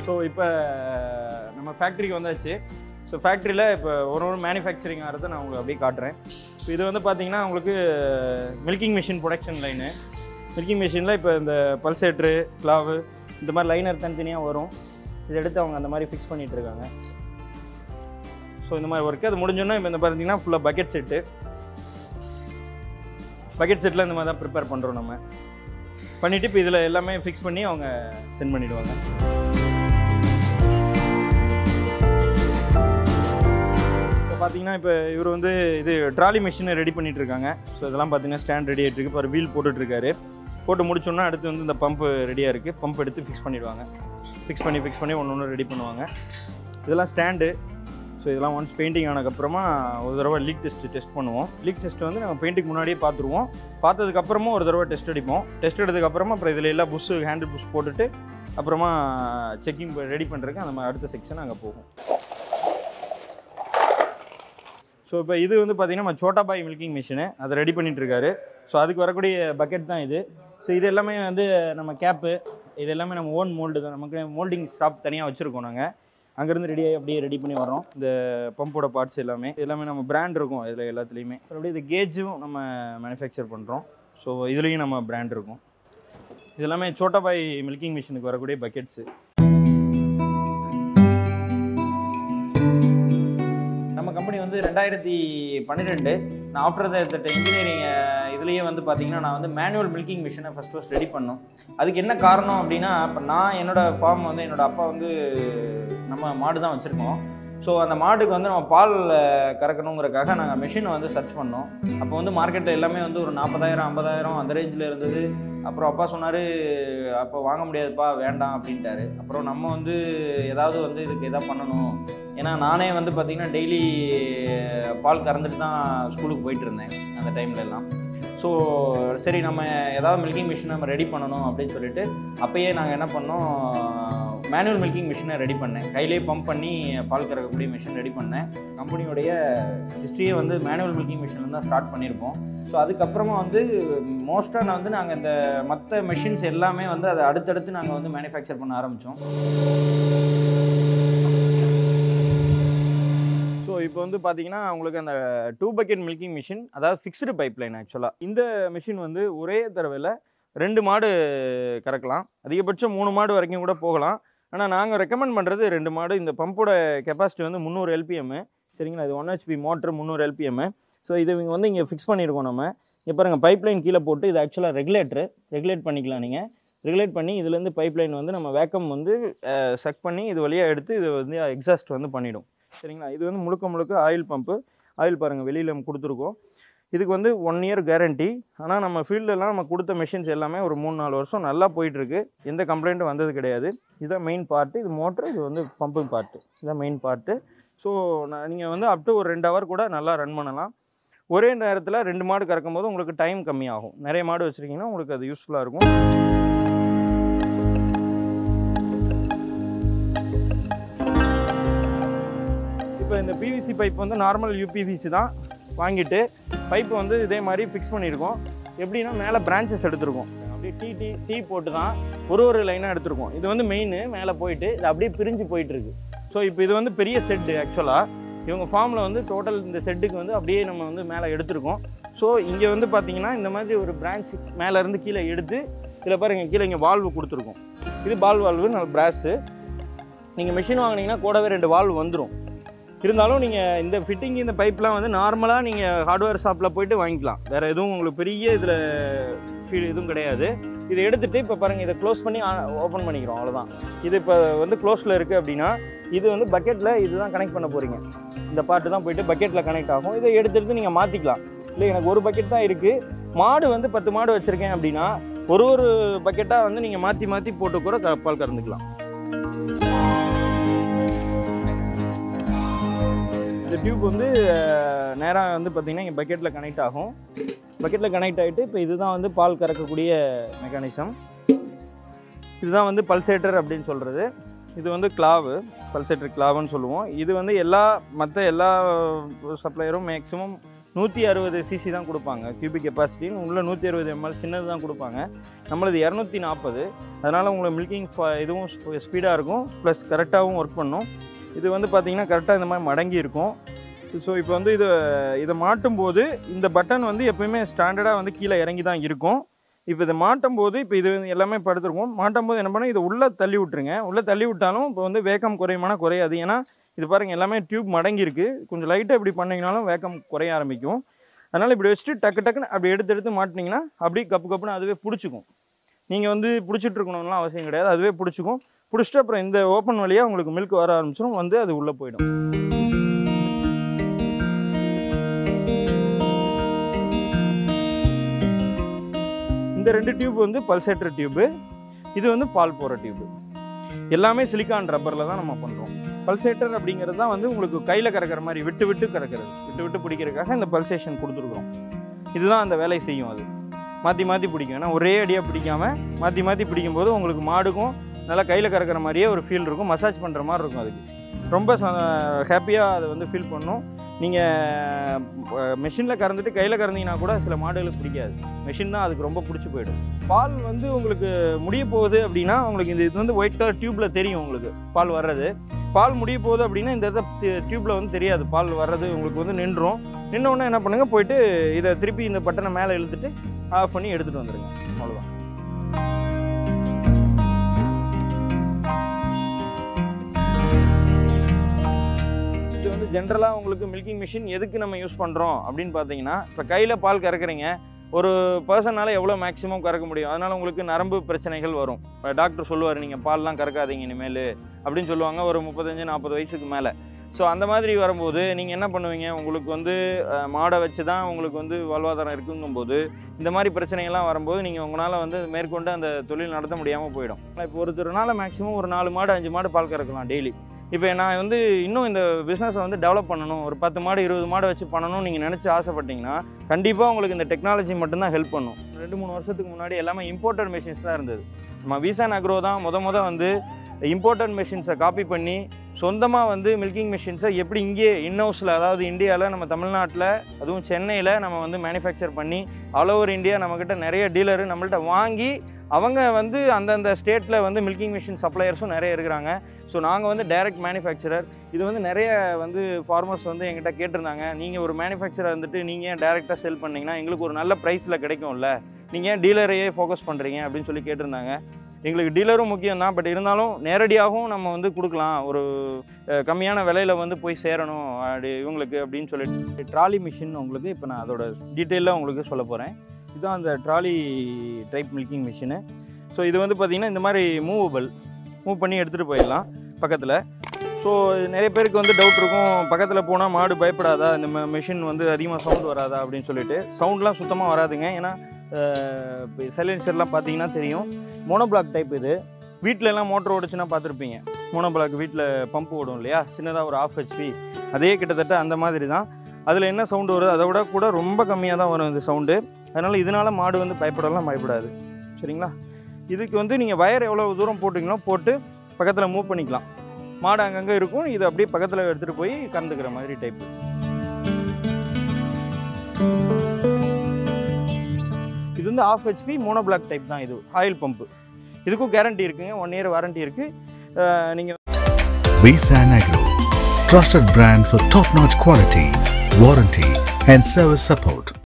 So இப்போ நம்ம ஃபேக்ட்ரிக்கு வந்தாச்சு ஸோ ஃபேக்ட்ரியில் இப்போ ஒரு ஒரு மேனுஃபேக்சரிங் ஆகிறத நான் உங்களுக்கு அப்படியே காட்டுறேன் இப்போ இது வந்து பார்த்தீங்கன்னா உங்களுக்கு milking machine production line milking மிஷினில் இப்போ இந்த பல்சேட்ரு கிளாவு இந்த மாதிரி லைனர் தனித்தனியாக வரும் இதை எடுத்து அவங்க அந்த மாதிரி ஃபிக்ஸ் பண்ணிகிட்டு இருக்காங்க ஸோ இந்த மாதிரி ஒர்க்கு அது முடிஞ்சோன்னா இப்போ இந்த பார்த்தீங்கன்னா ஃபுல்லாக பக்கெட் செட்டு பக்கெட் செட்டில் இந்த மாதிரி தான் ப்ரிப்பேர் பண்ணுறோம் நம்ம பண்ணிவிட்டு இப்போ இதில் எல்லாமே ஃபிக்ஸ் பண்ணி அவங்க சென்ட் பண்ணிவிடுவாங்க இப்போ பார்த்தீங்கன்னா இப்போ இவர் வந்து இது ட்ராலி மிஷினை ரெடி பண்ணிட்டு இருக்காங்க ஸோ இதெல்லாம் பார்த்தீங்கன்னா ஸ்டாண்ட் ரெடி ஆகிட்டு இருக்கு இப்போ வீல் போட்டுட்ருக்காரு போட்டு முடிச்சோன்னா அடுத்து வந்து இந்த பம்பு ரெடியாக இருக்குது பம்ப் எடுத்து ஃபிக்ஸ் பண்ணிடுவாங்க ஃபிக்ஸ் பண்ணி ஃபிக்ஸ் பண்ணி ஒன்று ஒன்று ரெடி பண்ணுவாங்க இதெல்லாம் ஸ்டாண்டு ஸோ இதெல்லாம் ஒன்ஸ் பெயிண்டிங் ஆனதுக்கப்புறமா ஒரு தடவை லீக் டெஸ்ட் டெஸ்ட் பண்ணுவோம் லீக் டெஸ்ட் வந்து நம்ம பெயிண்டிங் முன்னாடியே பார்த்துருவோம் பார்த்ததுக்கப்புறமா ஒரு தடவை டெஸ்ட் அடிப்போம் டெஸ்ட் எடுத்ததுக்கப்புறமா அப்புறம் இதில் எல்லாம் புஷ்ஷு ஹேண்டில் புஷ் போட்டுட்டு அப்புறமா செக்கிங் ரெடி பண்ணுறதுக்கு அந்த மாதிரி அடுத்த செக்ஷன் அங்கே போகும் ஸோ இப்போ இது வந்து பார்த்தீங்கன்னா நம்ம சோட்டா பாய் மில்கிங் மிஷினு அதை ரெடி பண்ணிட்டு இருக்காரு ஸோ அதுக்கு வரக்கூடிய பக்கெட் தான் இது ஸோ இது எல்லாமே வந்து நம்ம கேப்பு இது எல்லாமே நம்ம ஓன் மோல்டு தான் நமக்கு மோல்டிங் ஸ்டாப் தனியாக வச்சுருக்கோம் நாங்கள் அங்கேருந்து ரெடியாகி அப்படியே ரெடி பண்ணி வரோம் இந்த பம்போட பார்ட்ஸ் எல்லாமே இது எல்லாமே நம்ம பிராண்ட் இருக்கும் இதில் எல்லாத்துலேயுமே அப்படியே இது கேஜும் நம்ம மேனுஃபேக்சர் பண்ணுறோம் ஸோ இதுலேயும் நம்ம பிராண்ட் இருக்கும் இது எல்லாமே சோட்டா பாய் மில்கிங் மிஷினுக்கு வரக்கூடிய பக்கெட்ஸு நம்ம கம்பெனி வந்து ரெண்டாயிரத்தி பன்னிரெண்டு நான் ஆஃப்டர் தட் இன்ஜினியரிங் இதுலேயே வந்து பார்த்தீங்கன்னா நான் வந்து மேனுவல் மில்கிங் மிஷினை ஃபஸ்ட் ஃபஸ்ட் ரெடி பண்ணோம் அதுக்கு என்ன காரணம் அப்படின்னா இப்போ நான் என்னோட ஃபார்ம் வந்து என்னோட அப்பா வந்து நம்ம மாடு தான் வச்சுருக்கோம் ஸோ அந்த மாட்டுக்கு வந்து நம்ம பால் அஹ், கறக்கணுங்கிறக்காக நாங்கள் மிஷினை வந்து சர்ச் பண்ணோம் அப்போ வந்து மார்க்கெட்டில் எல்லாமே வந்து ஒரு நாற்பதாயிரம் ஐம்பதாயிரம் அந்த ரேஞ்சில் இருந்தது அப்புறம் அப்பா சொன்னார் அப்போ வாங்க முடியாதுப்பா வேண்டாம் அப்படின்ட்டாரு அப்புறம் நம்ம வந்து ஏதாவது வந்து இதுக்கு எதாவது பண்ணணும் ஏன்னா நானே வந்து பார்த்திங்கன்னா டெய்லி பால் கறந்துட்டு தான் ஸ்கூலுக்கு போயிட்டு இருந்தேன் அந்த டைம்ல எல்லாம் ஸோ சரி நம்ம ஏதாவது மில்கிங் மிஷின் நம்ம ரெடி பண்ணணும் அப்படின்னு சொல்லிட்டு அப்பயே நாங்கள் என்ன பண்ணோம் மேனுவல் மில்கிங் மிஷினை ரெடி பண்ணேன் கையிலே பம்ப் பண்ணி பால் கறக்கக்கூடிய மிஷின் ரெடி பண்ணேன் கம்பெனியோடைய ஹிஸ்ட்ரியே வந்து மேனுவல் மில்கிங் மிஷின் தான் ஸ்டார்ட் பண்ணியிருப்போம் ஸோ அதுக்கப்புறமா வந்து மோஸ்ட்டாக நான் வந்து நாங்கள் இந்த மற்ற மிஷின்ஸ் எல்லாமே வந்து அதை அடுத்தடுத்து நாங்கள் வந்து மேனுஃபேக்சர் பண்ண ஆரம்பித்தோம் ஸோ இப்போ வந்து பார்த்தீங்கன்னா உங்களுக்கு அந்த டூ பக்கெட் மில்கிங் மிஷின் அதாவது ஃபிக்ஸ்டு பைப் லைன் ஆக்சுவலாக இந்த மிஷின் வந்து ஒரே தடவையில் ரெண்டு மாடு கறக்கலாம் அதிகபட்சம் மூணு மாடு வரைக்கும் கூட போகலாம் ஆனால் நாங்கள் ரெக்கமெண்ட் பண்ணுறது ரெண்டு மாடு இந்த பம்போட கெப்பாசிட்டி வந்து முந்நூறு எல்பிஎம் சரிங்களா இது ஒன் ஹெச்பி மோட்ரு முந்நூறு எல்பிஎம் ஸோ இது இவங்க வந்து இங்கே ஃபிக்ஸ் பண்ணியிருக்கோம் நம்ம இப்போ பாருங்கள் பைப் லைன் கீழே போட்டு இது ஆக்சுவலாக ரெகுலேட்ரு ரெகுலேட் பண்ணிக்கலாம் நீங்கள் ரெகுலேட் பண்ணி இதுலேருந்து பைப் லைன் வந்து நம்ம வேக்கம் வந்து சக் பண்ணி இது வழியாக எடுத்து இது வந்து எக்ஸாஸ்ட் வந்து பண்ணிடும் சரிங்களா இது வந்து முழுக்க முழுக்க ஆயில் பம்பு ஆயில் பாருங்கள் வெளியில் நம்ம கொடுத்துருக்கோம் இதுக்கு வந்து ஒன் இயர் கேரண்டி ஆனால் நம்ம ஃபீல்டெல்லாம் நம்ம கொடுத்த மிஷின்ஸ் எல்லாமே ஒரு மூணு நாலு வருஷம் நல்லா போயிட்டுருக்கு எந்த கம்ப்ளைண்ட்டும் வந்தது கிடையாது இதுதான் மெயின் பார்ட்டு இது மோட்ரு இது வந்து பம்பிங் பார்ட்டு இதுதான் மெயின் பார்ட்டு ஸோ நான் நீங்கள் வந்து அப் டு ஒரு ரெண்டு ஹவர் கூட நல்லா ரன் பண்ணலாம் ஒரே நேரத்தில் ரெண்டு மாடு கறக்கும் போது உங்களுக்கு டைம் கம்மியாகும் நிறைய மாடு வச்சுருக்கீங்கன்னா உங்களுக்கு அது யூஸ்ஃபுல்லாக இருக்கும் இப்போ இந்த பிவிசி பைப் வந்து நார்மல் யூபிவிசி தான் வாங்கிட்டு பைப்பு வந்து இதே மாதிரி ஃபிக்ஸ் பண்ணியிருக்கோம் எப்படின்னா மேலே பிரான்ச்சஸ் எடுத்திருக்கோம் அப்படியே டீ டீ டீ போட்டு தான் ஒரு ஒரு லைனாக எடுத்திருக்கோம் இது வந்து மெயின் மேலே போயிட்டு இது அப்படியே பிரிஞ்சு போயிட்டு இருக்கு ஸோ இப்போ இது வந்து பெரிய செட்டு ஆக்சுவலாக இவங்க ஃபார்மில் வந்து டோட்டல் இந்த செட்டுக்கு வந்து அப்படியே நம்ம வந்து மேலே எடுத்திருக்கோம் ஸோ இங்கே வந்து பார்த்தீங்கன்னா இந்த மாதிரி ஒரு பிரான்ச் மேலே இருந்து கீழே எடுத்து இதில் பாருங்க கீழே இங்கே வால்வு கொடுத்துருக்கோம் இது பால் வால்வு நல்ல பிராஸு நீங்கள் மிஷின் வாங்குனீங்கன்னா கூடவே ரெண்டு வால்வு வந்துடும் இருந்தாலும் நீங்கள் இந்த ஃபிட்டிங் இந்த பைப்லாம் வந்து நார்மலாக நீங்கள் ஹார்ட்வேர் ஷாப்பில் போயிட்டு வாங்கிக்கலாம் வேறு எதுவும் உங்களுக்கு பெரிய இதில் ஃபீல் எதுவும் கிடையாது இதை எடுத்துகிட்டு இப்போ பாருங்கள் இதை க்ளோஸ் பண்ணி ஓப்பன் பண்ணிக்கிறோம் அவ்வளோதான் இது இப்போ வந்து க்ளோஸில் இருக்குது அப்படின்னா இது வந்து பக்கெட்டில் இதுதான் கனெக்ட் பண்ண போகிறீங்க இந்த பார்ட்டு தான் போயிட்டு பக்கெட்டில் கனெக்ட் ஆகும் இதை எடுத்து எடுத்து நீங்கள் மாற்றிக்கலாம் இல்லை எனக்கு ஒரு பக்கெட் தான் இருக்குது மாடு வந்து பத்து மாடு வச்சுருக்கேன் அப்படின்னா ஒரு ஒரு பக்கெட்டாக வந்து நீங்கள் மாற்றி மாற்றி போட்டு கூட க- பால் கறந்துக்கலாம் இந்த டியூப் வந்து நேராக வந்து பார்த்திங்கன்னா இங்கே பக்கெட்டில் கனெக்ட் ஆகும் பக்கெட்டில் கனெக்ட் ஆகிட்டு இப்போ இதுதான் வந்து பால் கறக்கக்கூடிய மெக்கானிசம் இதுதான் வந்து பல்சேட்டர் அப்படின்னு சொல்கிறது இது வந்து கிளாவு பல்சேட்டர் கிளாவுன்னு சொல்லுவோம் இது வந்து எல்லா மற்ற எல்லா சப்ளையரும் மேக்ஸிமம் நூற்றி அறுபது சிசி தான் கொடுப்பாங்க கியூபிக் கெப்பாசிட்டின்னு உள்ள நூற்றி அறுபது எம்எல் சின்னது தான் கொடுப்பாங்க நம்மளது இரநூத்தி நாற்பது அதனால் உங்களுக்கு மில்கிங் இதுவும் ஸ்பீடாக இருக்கும் ப்ளஸ் கரெக்டாகவும் ஒர்க் பண்ணும் இது வந்து பார்த்திங்கன்னா கரெக்டாக இந்த மாதிரி மடங்கி இருக்கும் ஸோ இப்போ வந்து இதை இதை மாட்டும் போது இந்த பட்டன் வந்து எப்பயுமே ஸ்டாண்டர்டாக வந்து கீழே இறங்கி தான் இருக்கும் இப்போ இதை மாட்டும் போது இப்போ இது எல்லாமே படுத்துருக்கும் மாட்டும் போது என்ன பண்ணால் இதை உள்ளே தள்ளி விட்டுருங்க உள்ளே தள்ளி விட்டாலும் இப்போ வந்து வேக்கம் குறையுமானா குறையாது ஏன்னா இது பாருங்கள் எல்லாமே டியூப் மடங்கி இருக்கு கொஞ்சம் லைட்டாக இப்படி பண்ணிங்கனாலும் வேக்கம் குறைய ஆரம்பிக்கும் அதனால் இப்படி வச்சுட்டு டக்கு டக்குன்னு அப்படி எடுத்து எடுத்து மாட்டினீங்கன்னா அப்படியே கப்பு கப்புன்னு அதுவே பிடிச்சிக்கும் நீங்கள் வந்து பிடிச்சிட்டு இருக்கணும்லாம் அவசியம் கிடையாது அதுவே பிடிச்சிக்கும் பிடிச்சிட்டு அப்புறம் இந்த ஓப்பன் வழியாக உங்களுக்கு மில்க் வர ஆரம்பிச்சிடும் வந்து அது உள்ளே போயிடும் இந்த ரெண்டு டியூப் வந்து பல்சேட்டர் டியூப்பு இது வந்து பால் போகிற டியூப்பு எல்லாமே சிலிக்கான் ரப்பரில் தான் நம்ம பண்ணுறோம் பல்சேட்டர் அப்படிங்கிறது தான் வந்து உங்களுக்கு கையில் கறக்கிற மாதிரி விட்டு விட்டு கறக்கிறது விட்டு விட்டு பிடிக்கிறதுக்காக இந்த பல்சேஷன் கொடுத்துருக்குறோம் இதுதான் அந்த வேலையை செய்யும் அது மாற்றி மாற்றி பிடிக்கும் ஏன்னா ஒரே அடியாக பிடிக்காம மாற்றி மாற்றி பிடிக்கும்போது உங்களுக்கு மாடுக்கும் நல்லா கையில் கறக்கிற மாதிரியே ஒரு ஃபீல் இருக்கும் மசாஜ் பண்ணுற மாதிரி இருக்கும் அதுக்கு ரொம்ப ஹாப்பியாக அதை வந்து ஃபீல் பண்ணும் நீங்கள் மெஷினில் கறந்துட்டு கையில் கறந்தீங்கன்னா கூட சில மாடுகளுக்கு பிடிக்காது மெஷின் தான் அதுக்கு ரொம்ப பிடிச்சி போயிடும் பால் வந்து உங்களுக்கு முடிய போகுது அப்படின்னா உங்களுக்கு இந்த இது வந்து ஒயிட் கலர் டியூப்பில் தெரியும் உங்களுக்கு பால் வர்றது பால் முடிய போகுது அப்படின்னா இந்த இடத்த டியூப்பில் வந்து தெரியாது பால் வர்றது உங்களுக்கு வந்து நின்றும் நின்ன உடனே என்ன பண்ணுங்கள் போயிட்டு இதை திருப்பி இந்த பட்டனை மேலே இழுத்துட்டு ஆஃப் பண்ணி எடுத்துகிட்டு வந்துடுங்க அவ்வளோதான் இது வந்து ஜென்ரலாக உங்களுக்கு மில்கிங் மிஷின் எதுக்கு நம்ம யூஸ் பண்ணுறோம் அப்படின்னு பார்த்தீங்கன்னா இப்போ கையில் பால் கறக்குறீங்க ஒரு பர்சனால் எவ்வளோ மேக்ஸிமம் கறக்க முடியும் அதனால் உங்களுக்கு நரம்பு பிரச்சனைகள் வரும் இப்போ டாக்டர் சொல்லுவார் நீங்கள் பால்லாம் கறக்காதீங்க இனிமேல் அப்படின்னு சொல்லுவாங்க ஒரு முப்பத்தஞ்சு நாற்பது வயசுக்கு மேலே ஸோ அந்த மாதிரி வரும்போது நீங்கள் என்ன பண்ணுவீங்க உங்களுக்கு வந்து அஹ், மாடை வச்சு தான் உங்களுக்கு வந்து வாழ்வாதாரம் இருக்குங்கும்போது இந்த மாதிரி பிரச்சனைகள்லாம் வரும்போது நீங்கள் உங்களால் வந்து மேற்கொண்டு அந்த தொழில் நடத்த முடியாமல் போயிடும் இப்போ ஒருத்தர்னால மேக்ஸிமம் ஒரு நாலு மாடு அஞ்சு மாடு பால் கறக்கலாம் டெய்லி இப்போ நான் வந்து இன்னும் இந்த பிஸ்னஸை வந்து டெவலப் பண்ணணும் ஒரு பத்து மாடு இருபது மாடு வச்சு பண்ணணும்னு நீங்கள் நினச்சி ஆசைப்பட்டீங்கன்னா கண்டிப்பாக உங்களுக்கு இந்த டெக்னாலஜி மட்டும்தான் ஹெல்ப் பண்ணும் ரெண்டு மூணு வருஷத்துக்கு முன்னாடி எல்லாமே இம்போர்ட்டட் மிஷின்ஸ் தான் இருந்தது நம்ம விசான் அக்ரோ தான் முத முத வந்து இம்போர்ட்டட் மிஷின்ஸை காப்பி பண்ணி சொந்தமாக வந்து மில்கிங் மிஷின்ஸை எப்படி இங்கே இன்ஹவுஸில் அதாவது இந்தியாவில் நம்ம தமிழ்நாட்டில் அதுவும் சென்னையில் நம்ம வந்து மேனுஃபேக்சர் பண்ணி ஆல் ஓவர் இந்தியா நம்மக்கிட்ட நிறைய டீலரு நம்மள்ட்ட வாங்கி அவங்க வந்து அந்தந்த ஸ்டேட்டில் வந்து மில்கிங் மிஷின் சப்ளையர்ஸும் நிறைய இருக்கிறாங்க ஸோ நாங்கள் வந்து டைரக்ட் மேனுஃபேக்சரர் இது வந்து நிறைய வந்து ஃபார்மர்ஸ் வந்து எங்கிட்ட கேட்டிருந்தாங்க நீங்கள் ஒரு மேனுஃபேக்சரர் வந்துட்டு நீங்கள் ஏன் டேரெக்டாக செல் பண்ணீங்கன்னா எங்களுக்கு ஒரு நல்ல ப்ரைஸில் கிடைக்கும்ல நீங்கள் ஏன் டீலரையே ஃபோக்கஸ் பண்ணுறீங்க அப்படின்னு சொல்லி கேட்டிருந்தாங்க எங்களுக்கு டீலரும் முக்கியம் தான் பட் இருந்தாலும் நேரடியாகவும் நம்ம வந்து கொடுக்கலாம் ஒரு அஹ், கம்மியான விலையில் வந்து போய் சேரணும் அப்படி இவங்களுக்கு அப்படின்னு சொல்லிட்டு ட்ராலி மிஷின் உங்களுக்கு இப்போ நான் அதோட டீட்டெயிலாக உங்களுக்கு சொல்ல போகிறேன் இதுதான் அந்த trolley type milking machine so இது வந்து பார்த்திங்கன்னா இந்த மாதிரி மூவபிள் மூவ் பண்ணி எடுத்துகிட்டு போயிடலாம் பக்கத்தில் ஸோ நிறைய பேருக்கு வந்து டவுட் இருக்கும் பக்கத்தில் போனால் மாடு பயப்படாதா இந்த மிஷின் வந்து அதிகமாக சவுண்ட் வராதா அப்படின்னு சொல்லிட்டு சவுண்ட்லாம் சுத்தமாக வராதுங்க ஏன்னா சைலன்சர்லாம் பார்த்தீங்கன்னா தெரியும் மோனோபிளாக் டைப் இது வீட்டில எல்லாம் மோட்டர் ஓடுச்சுன்னா பார்த்துருப்பீங்க மோனோபிளாக் வீட்டில் பம்ப் ஓடும் இல்லையா சின்னதாக ஒரு ஆஃப் ஹெச்பி அதே கிட்டத்தட்ட அந்த மாதிரி தான் அதில் என்ன சவுண்டு வருது அதை விட கூட ரொம்ப கம்மியாக தான் வரும் இந்த சவுண்டு அதனால் இதனால் மாடு வந்து பயப்படலாம் பயப்படாது சரிங்களா இதுக்கு வந்து நீங்கள் வயர் எவ்வளோ தூரம் போட்டிங்களோ போட்டு பக்கத்தில் மூவ் பண்ணிக்கலாம் மாடு அங்கங்கே இருக்கும் இது அப்படியே பக்கத்தில் எடுத்துகிட்டு போய் கறந்துக்கிற மாதிரி டைப்பு இது வந்து ஆஃப் ஹெச்பி மோனோபிளாக் டைப் தான் இது ஆயில் பம்பு இதுக்கும் கேரண்டி இருக்குங்க ஒன் இயர் வாரண்டி இருக்குது நீங்கள் Visan Agro, trusted brand for top-notch quality, warranty and service support.